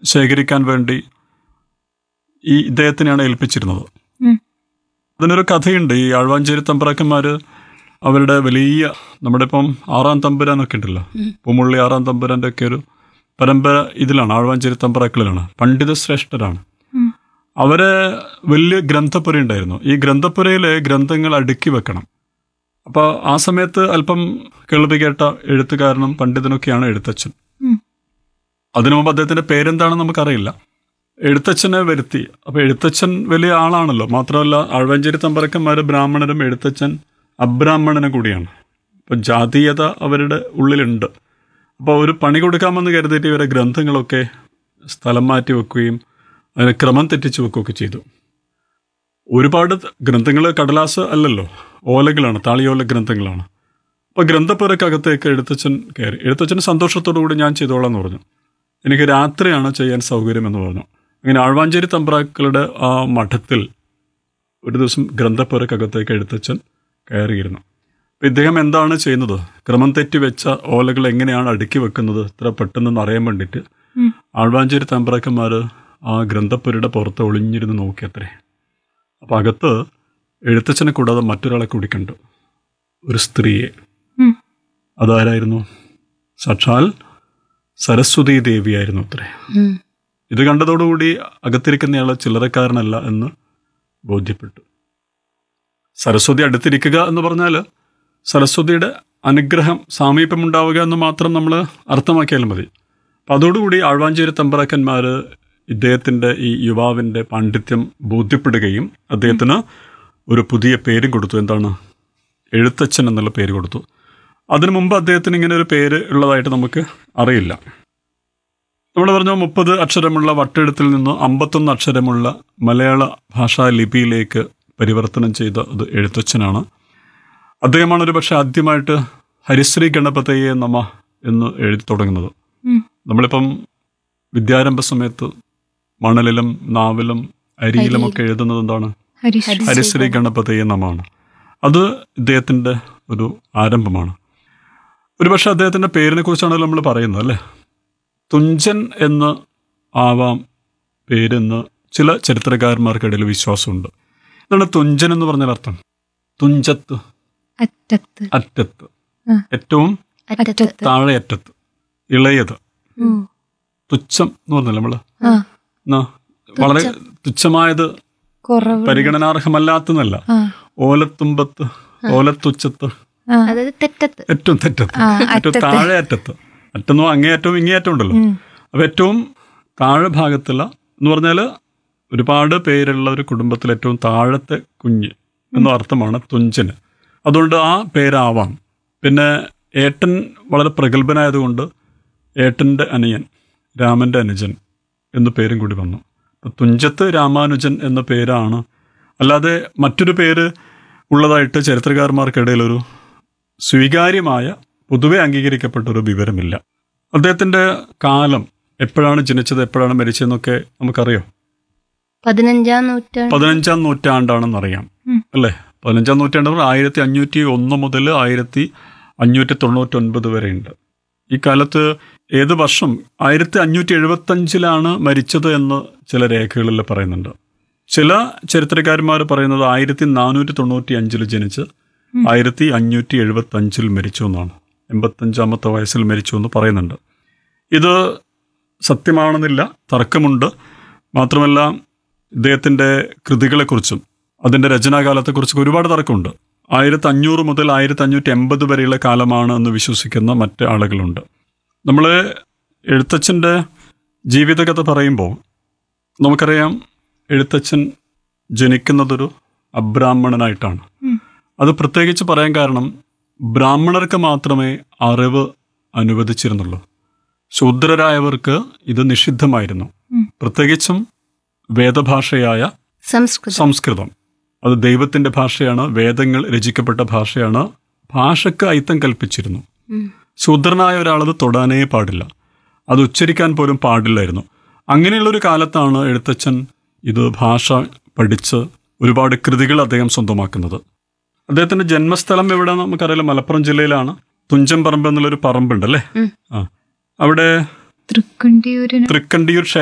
ശേഖരിക്കാൻ വേണ്ടി ഈ ഇദ്ദേഹത്തിനെയാണ് ഏൽപ്പിച്ചിരുന്നത് ഉം. അതിനൊരു കഥയുണ്ട് ഈ ആഴ്വാഞ്ചേരി തമ്പ്രാക്കന്മാർ അവരുടെ വലിയ നമ്മുടെ ഇപ്പം ആറാം തമ്പുരാനൊക്കെ ഉണ്ടല്ലോ പൂമുള്ളി ആറാം തമ്പുരാൻ്റെ ഒക്കെ ഒരു പരമ്പര ഇതിലാണ് ആഴ്വാഞ്ചേരി തമ്പ്രാക്കളിലാണ് പണ്ഡിത ശ്രേഷ്ഠരാണ് ഉം. അവരെ വലിയ ഗ്രന്ഥപ്പുര ഉണ്ടായിരുന്നു ഈ ഗ്രന്ഥപ്പുരയിലെ ഗ്രന്ഥങ്ങൾ അടുക്കി വെക്കണം അപ്പോൾ ആ സമയത്ത് അല്പം കേൾവി കേട്ട എഴുത്തുകാരനും പണ്ഡിതനൊക്കെയാണ് എഴുത്തച്ഛൻ ഉം. അതിനു മുമ്പ് അദ്ദേഹത്തിന്റെ പേരെന്താണെന്ന് നമുക്കറിയില്ല എഴുത്തച്ഛനെ വരുത്തി അപ്പൊ എഴുത്തച്ഛൻ വലിയ ആളാണല്ലോ മാത്രമല്ല ആഴ്വാഞ്ചേരി തമ്പറക്കന്മാര് ബ്രാഹ്മണരും എഴുത്തച്ഛൻ അബ്രാഹ്മണനും കൂടിയാണ് അപ്പൊ ജാതീയത അവരുടെ ഉള്ളിലുണ്ട് അപ്പോൾ ഒരു പണി കൊടുക്കാമെന്ന് കരുതിയിട്ട് ഇവരെ ഗ്രന്ഥങ്ങളൊക്കെ സ്ഥലം മാറ്റി വെക്കുകയും അതിന് ക്രമം തെറ്റിച്ച് വെക്കുകയൊക്കെ ചെയ്തു ഒരുപാട് ഗ്രന്ഥങ്ങൾ കടലാസ് അല്ലല്ലോ ഓലകളാണ് താളിയോല ഗ്രന്ഥങ്ങളാണ് അപ്പോൾ ഗ്രന്ഥപ്പുരക്കകത്തേക്ക് എഴുത്തച്ഛൻ കയറി എഴുത്തച്ഛൻ സന്തോഷത്തോടു കൂടി ഞാൻ ചെയ്തോളാം എന്ന് പറഞ്ഞു എനിക്ക് രാത്രിയാണ് ചെയ്യാൻ സൗകര്യമെന്ന് പറഞ്ഞു അങ്ങനെ ആഴ്വാഞ്ചേരി തമ്പ്രാക്കളുടെ ആ മഠത്തിൽ ഒരു ദിവസം ഗ്രന്ഥപ്പുരക്കകത്തേക്ക് എഴുത്തച്ഛൻ കയറിയിരുന്നു അപ്പം ഇദ്ദേഹം എന്താണ് ചെയ്യുന്നത് ക്രമം തെറ്റി വെച്ച ഓലകൾ എങ്ങനെയാണ് അടുക്കി വെക്കുന്നത് ഇത്ര പെട്ടെന്ന് അറിയാൻ വേണ്ടിയിട്ട് ഉം. ആഴ്വാഞ്ചേരി തമ്പ്രാക്കന്മാർ ആ ഗ്രന്ഥപ്പുരയുടെ പുറത്ത് ഒളിഞ്ഞിരുന്ന് നോക്കിയത്രേ അപ്പം അകത്ത് എഴുത്തച്ഛനെ കൂടാതെ മറ്റൊരാളെ കൂടി കണ്ടു ഒരു സ്ത്രീയെ ഉം. അതാരായിരുന്നു സാക്ഷാൽ സരസ്വതി ദേവിയായിരുന്നു അത്രേ ഉം. ഇത് കണ്ടതോടുകൂടി അകത്തിരിക്കുന്നയാൾ ചില്ലറക്കാരനല്ല എന്ന് ബോധ്യപ്പെട്ടു സരസ്വതി അടുത്തിരിക്കുക എന്ന് പറഞ്ഞാൽ സരസ്വതിയുടെ അനുഗ്രഹം സാമീപ്യമുണ്ടാവുക എന്ന് മാത്രം നമ്മൾ അർത്ഥമാക്കിയാലും മതി അപ്പം അതോടുകൂടി ആഴ്വാഞ്ചേരി തമ്പ്രാക്കന്മാർ ഇദ്ദേഹത്തിൻ്റെ ഈ യുവാവിൻ്റെ പാണ്ഡിത്യം ബോധ്യപ്പെടുകയും അദ്ദേഹത്തിന് ഒരു പുതിയ പേരും കൊടുത്തു എന്താണ് എഴുത്തച്ഛൻ എന്നുള്ള പേര് കൊടുത്തു അതിനു മുമ്പ് അദ്ദേഹത്തിന് ഇങ്ങനെ ഒരു പേര് ഉള്ളതായിട്ട് നമുക്ക് അറിയില്ല നമ്മൾ പറഞ്ഞു മുപ്പത് അക്ഷരമുള്ള വട്ടെഴുത്തിൽ നിന്ന് അമ്പത്തൊന്ന് അക്ഷരമുള്ള മലയാള ഭാഷാ ലിപിയിലേക്ക് പരിവർത്തനം ചെയ്ത അത് എഴുത്തച്ഛനാണ് അദ്ദേഹമാണ് ഒരു പക്ഷേ ആദ്യമായിട്ട് ഹരിശ്രീ ഗണപതയെ നമ എന്ന് എഴുതി തുടങ്ങുന്നത് ഉം. നമ്മളിപ്പം വിദ്യാരംഭ സമയത്ത് മണലിലും നാവിലും അരിയിലും ഒക്കെ എഴുതുന്നത് എന്താണ് ഹരിശ്രീ ഹരിശ്രീ ഗണപതയെ നമാണ് അത് ഇദ്ദേഹത്തിൻ്റെ ഒരു ആരംഭമാണ് ഒരുപക്ഷെ അദ്ദേഹത്തിൻ്റെ പേരിനെ കുറിച്ചാണല്ലോ നമ്മൾ പറയുന്നത് അല്ലേ തുഞ്ചൻ എന്ന് ആവാം പേരെന്ന് ചില ചരിത്രകാരന്മാർക്കിടയിൽ വിശ്വാസമുണ്ട് എന്താണ് തുഞ്ചൻ എന്ന് പറഞ്ഞാൽ അർത്ഥം തുഞ്ചത്ത് അറ്റത്ത് അറ്റത്ത് ആ. ഏറ്റവും അറ്റത്ത് താഴെ അറ്റത്ത് ഇളയത് ഓ തുച്ഛം എന്ന് പറഞ്ഞല്ലേ നമ്മള് ആ എന്നാ, വളരെ തുച്ഛമായത് കുറവ് പരിഗണനാർഹമല്ലാത്തതല്ല ആ ഓലത്തുമ്പത്ത് ഓലത്തുച്ചത്ത് ആ അതായത് തെറ്റത്ത് ഏറ്റവും തെറ്റത്ത് ആ, ഏറ്റവും അറ്റത്ത്. താഴെ അറ്റത്ത് അറ്റെന്നോ അങ്ങേയറ്റവും ഇങ്ങേയറ്റം ഉണ്ടല്ലോ ഉം. അപ്പൊ ഏറ്റവും താഴെ ഭാഗത്തുള്ള എന്ന് പറഞ്ഞാൽ ഒരുപാട് പേരുള്ള ഒരു കുടുംബത്തിൽ ഏറ്റവും താഴത്തെ കുഞ്ഞ് എന്ന അർത്ഥമാണ് തുഞ്ചന് അതുകൊണ്ട് ആ പേരാവാം പിന്നെ ഏട്ടൻ വളരെ പ്രഗത്ഭനായതുകൊണ്ട് ഏട്ടൻ്റെ അനിയൻ രാമൻ്റെ അനുജൻ എന്ന പേരും കൂടി വന്നു അപ്പൊ തുഞ്ചത്ത് രാമാനുജൻ എന്ന പേരാണ് അല്ലാതെ മറ്റൊരു പേര് ഉള്ളതായിട്ട് ചരിത്രകാരന്മാർക്കിടയിൽ ഒരു സ്വീകാര്യമായ പൊതുവെ അംഗീകരിക്കപ്പെട്ട ഒരു വിവരമില്ല അദ്ദേഹത്തിൻ്റെ കാലം എപ്പോഴാണ് ജനിച്ചത് എപ്പോഴാണ് മരിച്ചതെന്നൊക്കെ നമുക്കറിയോ പതിനഞ്ചാം നൂറ്റാണ്ട് പതിനഞ്ചാം നൂറ്റാണ്ടാണെന്നറിയാം ഉം. അല്ലേ പതിനഞ്ചാം നൂറ്റാണ്ട് പറഞ്ഞാൽ ആയിരത്തി അഞ്ഞൂറ്റി ഒന്ന് മുതൽ ആയിരത്തി അഞ്ഞൂറ്റി തൊണ്ണൂറ്റൊൻപത് വരെ ഉണ്ട് ഈ കാലത്ത് ഏത് വർഷം ആയിരത്തി അഞ്ഞൂറ്റി എഴുപത്തഞ്ചിലാണ് മരിച്ചത് എന്ന് ചില രേഖകളിൽ പറയുന്നുണ്ട് ചില ചരിത്രകാരന്മാർ പറയുന്നത് ആയിരത്തി നാനൂറ്റി തൊണ്ണൂറ്റി അഞ്ചിൽ ജനിച്ച് ആയിരത്തി അഞ്ഞൂറ്റി എഴുപത്തി അഞ്ചിൽ മരിച്ചു എന്നാണ് എൺപത്തഞ്ചാമത്തെ വയസ്സിൽ മരിച്ചു എന്ന് പറയുന്നുണ്ട് ഇത് സത്യമാണെന്നില്ല തർക്കമുണ്ട് മാത്രമല്ല ഇദ്ദേഹത്തിൻ്റെ കൃതികളെക്കുറിച്ചും അതിൻ്റെ രചനാകാലത്തെക്കുറിച്ചൊക്കെ ഒരുപാട് തർക്കമുണ്ട് ആയിരത്തി അഞ്ഞൂറ് മുതൽ ആയിരത്തി അഞ്ഞൂറ്റി എൺപത് വരെയുള്ള കാലമാണ് എന്ന് വിശ്വസിക്കുന്ന മറ്റ് ആളുകളുണ്ട് നമ്മൾ എഴുത്തച്ഛൻ്റെ ജീവിതകഥ പറയുമ്പോൾ നമുക്കറിയാം എഴുത്തച്ഛൻ ജനിക്കുന്നതൊരു അബ്രാഹ്മണനായിട്ടാണ് ഉം. അത് പ്രത്യേകിച്ച് പറയാൻ കാരണം ബ്രാഹ്മണർക്ക് മാത്രമേ അറിവ് അനുവദിച്ചിരുന്നുള്ളൂ ശൂദ്രരായവർക്ക് ഇത് നിഷിദ്ധമായിരുന്നു ഉം. പ്രത്യേകിച്ചും വേദഭാഷയായ സംസ്കൃതം സംസ്കൃതം അത് ദൈവത്തിന്റെ ഭാഷയാണ് വേദങ്ങൾ രചിക്കപ്പെട്ട ഭാഷയാണ് ഭാഷയ്ക്ക് അയിത്തം കൽപ്പിച്ചിരുന്നു ഉം. ശൂദ്രനായ ഒരാളത് തൊടാനേ പാടില്ല അത് ഉച്ചരിക്കാൻ പോലും പാടില്ലായിരുന്നു അങ്ങനെയുള്ളൊരു കാലത്താണ് എഴുത്തച്ഛൻ ഇത് ഭാഷ പഠിച്ച് ഒരുപാട് കൃതികൾ അദ്ദേഹം സ്വന്തമാക്കുന്നത് അദ്ദേഹത്തിന്റെ ജന്മസ്ഥലം എവിടെ നമുക്കറിയാലോ മലപ്പുറം ജില്ലയിലാണ് തുഞ്ചൻ പറമ്പ് എന്നുള്ളൊരു പറമ്പുണ്ട് അല്ലേ ഉം. ആ അവിടെ തൃക്കണ്ടിയൂരിന് തൃക്കണ്ടിയൂർ ക്ഷേത്രം